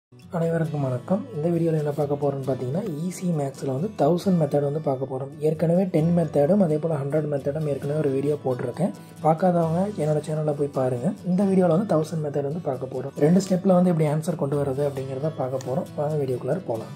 அனைவருக்கும் வணக்கம் இந்த வீடியோவில் என்ன பார்க்க போகிறோம்னு பார்த்தீங்கன்னா ஈஸி மேக்ஸில் வந்து தௌசண்ட் மெத்தட் வந்து பார்க்க போகிறோம் ஏற்கனவே டென் மெத்தடும் அதே போல் ஹண்ட்ரட் மெத்தடும் ஏற்கனவே ஒரு வீடியோ போட்டிருக்கேன் பார்க்காதவங்க என்னோட சேனலில் போய் பாருங்கள் இந்த வீடியோவில் வந்து தௌசண்ட் மெத்தட் வந்து பார்க்க போகிறோம் ரெண்டு ஸ்டெப்பில் வந்து எப்படி ஆன்சர் கொண்டு வரது அப்படிங்கிறத பார்க்க போகிறோம் வாங்க வீடியோக்குள்ளார போகலாம்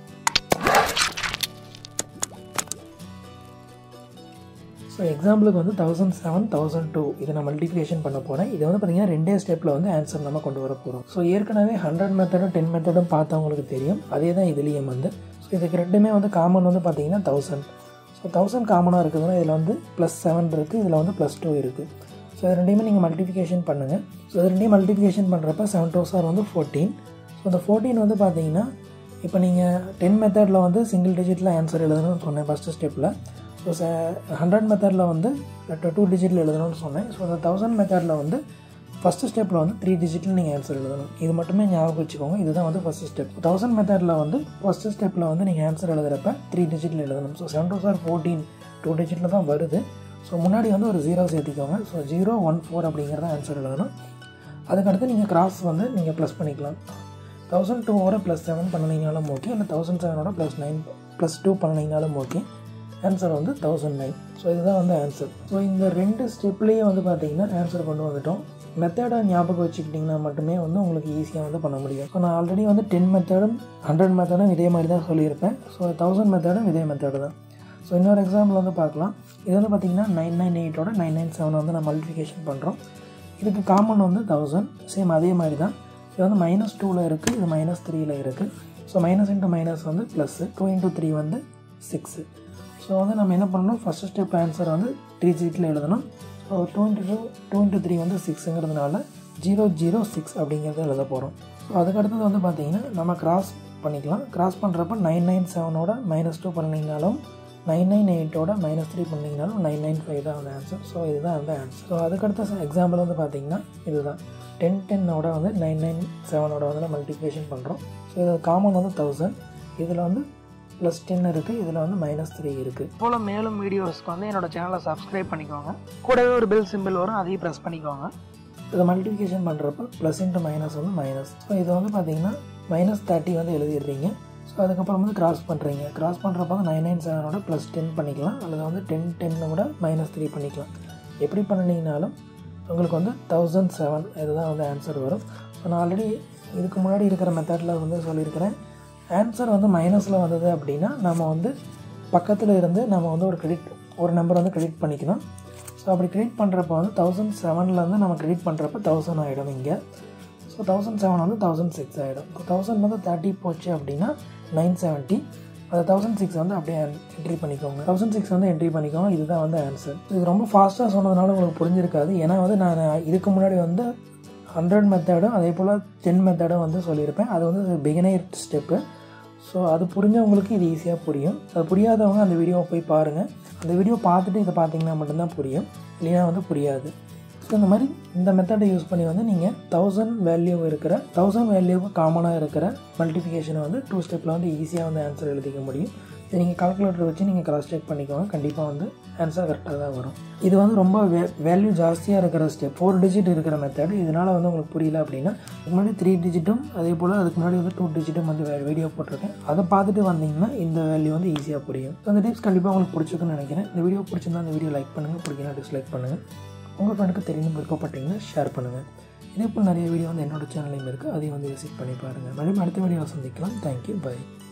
ஸோ எக்ஸாம்பிளுக்கு வந்து தௌசண்ட் செவன் தௌசண்ட் டூ இதை நான் மல்டிப்ளிகேஷன் பண்ண போகிறேன் இது வந்து பார்த்தீங்கன்னா ரெண்டே ஸ்டெப்பில் வந்து ஆன்சர் நம்ம கொண்டு வர போகிறோம் ஸோ ஏற்கனவே ஹண்ட்ரட் மெத்தடும் டென் மெத்தடும் பார்த்தவங்களுக்கு தெரியும் அதே தான் இதுலேயும் வந்து ஸோ இதுக்கு ரெண்டுமே வந்து காமன் வந்து பார்த்தீங்கன்னா தௌசண்ட் ஸோ தௌசண்ட் காமனாக இருக்குதுன்னா இதில் வந்து ப்ளஸ் செவன் இருக்குது இதில் வந்து ப்ளஸ் டூ இருக்குது ஸோ இது ரெண்டையுமே நீங்கள் மல்டிப்ளிகேஷன் பண்ணுங்கள் ஸோ இது ரெண்டையும் மல்டிப்ளிகேஷன் பண்ணுறப்ப செவன் டூ சார் வந்து ஃபோர்டீன் ஸோ இந்த ஃபோர்டீன் வந்து பார்த்தீங்கன்னா இப்போ நீங்கள் டென் மெத்தடில் வந்து சிங்கிள் டிஜிட்டில் ஆன்சர் எழுதணும்னு சொன்னேன் ஃபஸ்ட்டு ஸ்டெப்பில் ஸோ ச ஹண்ட்ரட் மெத்தடில் வந்து டூ டிஜிட்டில் எழுதணும்னு சொன்னேன் ஸோ அந்த தௌசண்ட் மெத்தடில் வந்து ஃபஸ்ட்டு ஸ்டெப்பில் வந்து த்ரீ டிஜிட்டில் நீங்கள் ஆன்சர் எழுதணும் இது மட்டுமே ஞாபகம் வச்சுக்கோங்க இதுதான் வந்து ஃபஸ்ட்டு ஸ்டெப் தௌசண்ட் மெத்தடில் வந்து ஃபஸ்ட்டு ஸ்டெப்பில் வந்து நீங்கள் ஆன்சர் எழுதுறப்ப த்ரீ டிஜிட்டில் எழுதணும் so seven twos are fourteen two டிஜிட்டில் தான் வருது ஸோ முன்னாடி வந்து ஒரு ஜீரோ சேர்த்திக்கோங்க ஸோ ஜீரோ ஒன் ஃபோர் அப்படிங்கிறத ஆன்சர் எழுதணும் அதுக்கடுத்து நீங்கள் கிராஸ் வந்து நீங்கள் ப்ளஸ் பண்ணிக்கலாம் தௌசண்ட் டூவோட ப்ளஸ் செவன் பண்ணினீங்கனாலும் ஓகே இல்லை தௌசண்ட் செவனோட ப்ளஸ் நைன் ப்ளஸ் டூ பண்ணினீங்கனாலும் ஓகே ஆன்சர் வந்து தௌசண்ட் நைன் ஸோ இதுதான் வந்து ஆன்சர் ஸோ இந்த ரெண்டு ஸ்டெப்லேயே வந்து பார்த்தீங்கன்னா ஆன்சர் கொண்டு வந்துட்டோம் மெத்தடை ஞாபகம் வச்சுக்கிட்டிங்கன்னா மட்டுமே வந்து உங்களுக்கு ஈஸியாக வந்து பண்ண முடியும் ஸோ நான் ஆல்ரெடி வந்து டென் மெத்தடும் ஹண்ட்ரட் மெத்தடும் இதே மாதிரி தான் சொல்லியிருப்பேன் ஸோ தௌசண்ட் மெத்தடும் இதே மெத்தடு தான் ஸோ இன்னொரு எக்ஸாம்பிள் வந்து பார்க்கலாம் இது வந்து பார்த்திங்கன்னா நைன் நைன் எயிட்டோட நைன் நைன் செவன் வந்து நான் மல்டிஃபிகேஷன் பண்ணுறோம் இதுக்கு காமன் வந்து தௌசண்ட் சேம் அதே மாதிரி தான் இது வந்து மைனஸ் டூவில் இருக்குது இது மைனஸ் த்ரீயில் இருக்குது ஸோ மைனஸ் இன்ட்டு மைனஸ் வந்து ப்ளஸ்ஸு டூ இன்ட்டு த்ரீ வந்து சிக்ஸு ஸோ வந்து நம்ம என்ன பண்ணணும் ஃபஸ்ட்டு ஸ்டெப் ஆன்சர் வந்து த்ரீ ஜீட்டில் எழுதணும் so two into two two into three வந்து சிக்ஸுங்கிறதுனால ஜீரோ ஜீரோ சிக்ஸ் அப்படிங்கிறத எழுத போகிறோம் ஸோ அதுக்கடுத்தது வந்து பார்த்திங்கன்னா நம்ம கிராஸ் பண்ணிக்கலாம் கிராஸ் பண்ணுறப்ப நைன் நைன் செவனோட மைனஸ் டூ பண்ணிங்கனாலும் நைன் நைன் எயிட்டோட மைனஸ் த்ரீ பண்ணிங்கனாலும் நைன் நைன் ஃபைவ் தான் வந்து ஆன்சர் ஸோ இதுதான் வந்து ஆன்சர் ஸோ அதுக்கடுத்த எக்ஸாம்பிள் வந்து பார்த்திங்கன்னா இதுதான் டென் டென்னோட வந்து நைன் நைன் செவனோட வந்து மல்டிப்ளிகேஷன் பண்ணுறோம் ஸோ இது காமன் வந்து தௌசண்ட் இதில் வந்து ப்ளஸ் டென் இருக்குது இதில் வந்து மைனஸ் த்ரீ இருக்குது போல் மேலும் வீடியோஸ்க்கு வந்து என்னோட சேனலை சப்ஸ்கிரைப் பண்ணிக்கோங்க கூடவே ஒரு பெல் சிம்பிள் வரும் அதையும் ப்ரெஸ் பண்ணிக்கோங்க இதை மல்டிப்ளிகேஷன் பண்ணுறப்ப ப்ளஸ் இன்ட்டு மைனஸ் வந்து மைனஸ் ஸோ இது வந்து பார்த்தீங்கன்னா மைனஸ் தேர்ட்டி வந்து எழுதிடுறீங்க ஸோ அதுக்கப்புறம் வந்து கிராஸ் பண்ணுறீங்க கிராஸ் பண்ணுறப்ப வந்து நைன் நைன் செவனோட ப்ளஸ் டென் பண்ணிக்கலாம் அல்லது வந்து டென் டென்னோட மைனஸ் த்ரீ பண்ணிக்கலாம் எப்படி பண்ணினீங்கனாலும் உங்களுக்கு வந்து தௌசண்ட் செவன் இதுதான் வந்து ஆன்சர் வரும் நான் ஆல்ரெடி இதுக்கு முன்னாடி இருக்கிற மெத்தடில் வந்து சொல்லியிருக்கிறேன் ஆன்சர் வந்து மைனஸில் வந்தது அப்படின்னா நம்ம வந்து பக்கத்தில் இருந்து நம்ம வந்து ஒரு கிரெடிட் ஒரு நம்பர் வந்து கிரெடிட் பண்ணிக்கணும் ஸோ அப்படி கிரெடிட் பண்ணுறப்ப வந்து தௌசண்ட் செவன்லேருந்து நம்ம கிரெடிட் பண்ணுறப்ப தௌசண்ட் ஆகிடும் இங்கே ஸோ தௌசண்ட் செவன் வந்து தௌசண்ட் சிக்ஸ் ஆகிடும் இப்போ தௌசண்ட் வந்து தேர்ட்டி போச்சு அப்படின்னா நைன் செவன்ட்டி அந்த தௌசண்ட் சிக்ஸ் வந்து அப்படியே என்ட்ரி பண்ணிக்கோங்க தௌசண்ட் சிக்ஸ் வந்து என்ட்ரி பண்ணிக்கோங்க இதுதான் வந்து ஆன்சர் இது ரொம்ப ஃபாஸ்ட்டாக சொன்னதுனால உங்களுக்கு புரிஞ்சிருக்காது ஏன்னா வந்து நான் இதுக்கு முன்னாடி வந்து ஹண்ட்ரட் மெத்தடும் அதே போல் டென் மெத்தடும் வந்து சொல்லியிருப்பேன் அது வந்து பிகினர் ஸ்டெப்பு ஸோ அது புரிஞ்சவங்களுக்கு இது ஈஸியாக புரியும் அது புரியாதவங்க அந்த வீடியோவை போய் பாருங்கள் அந்த வீடியோ பார்த்துட்டு இதை பார்த்தீங்கன்னா மட்டும்தான் புரியும் இல்லைன்னா வந்து புரியாது ஸோ இந்த மாதிரி இந்த மெத்தடை யூஸ் பண்ணி வந்து நீங்கள் தௌசண்ட் வேல்யூ இருக்கிற தௌசண்ட் வேல்யூக்கு காமனாக இருக்கிற மல்டிஃபிகேஷனை வந்து டூ ஸ்டெப்பில் வந்து ஈஸியாக வந்து ஆன்சர் எழுதிக்க முடியும் இது நீங்கள் கால்குலேட்டர் வச்சு நீங்கள் கிராஸ் செக் பண்ணிக்கோங்க கண்டிப்பாக வந்து ஆன்சர் கரெக்டாக தான் வரும் இது வந்து ரொம்ப வே வேல்யூ ஜாஸ்தியாக இருக்கிற ஸ்டெப் ஃபோர் டிஜிட் இருக்கிற மெத்தட் இதனால் வந்து உங்களுக்கு புரியல அப்படின்னா இதுக்கு முன்னாடி த்ரீ டிஜிட்டும் அதே போல் அதுக்கு முன்னாடி வந்து டூ டிஜிட்டும் வந்து வீடியோ போட்டிருக்கேன் அதை பார்த்துட்டு வந்தீங்கன்னா இந்த வேல்யூ வந்து ஈஸியாக புரியும் ஸோ அந்த டிப்ஸ் கண்டிப்பாக உங்களுக்கு பிடிச்சிருக்குன்னு நினைக்கிறேன் இந்த வீடியோ பிடிச்சிருந்தா அந்த வீடியோ லைக் பண்ணுங்கள் பிடிக்கலாம் டிஸ்லைக் பண்ணுங்கள் உங்கள் ஃப்ரெண்டுக்கு தெரியணும் விருப்பப்பட்டீங்கன்னா ஷேர் பண்ணுங்கள் இதே போல் நிறைய வீடியோ வந்து என்னோட சேனல்லையும் இருக்குது அதையும் வந்து விசிட் பண்ணி பாருங்கள் மறுபடியும் அடுத்த வீடியோ சந்திக்கலாம் தேங்க்யூ பை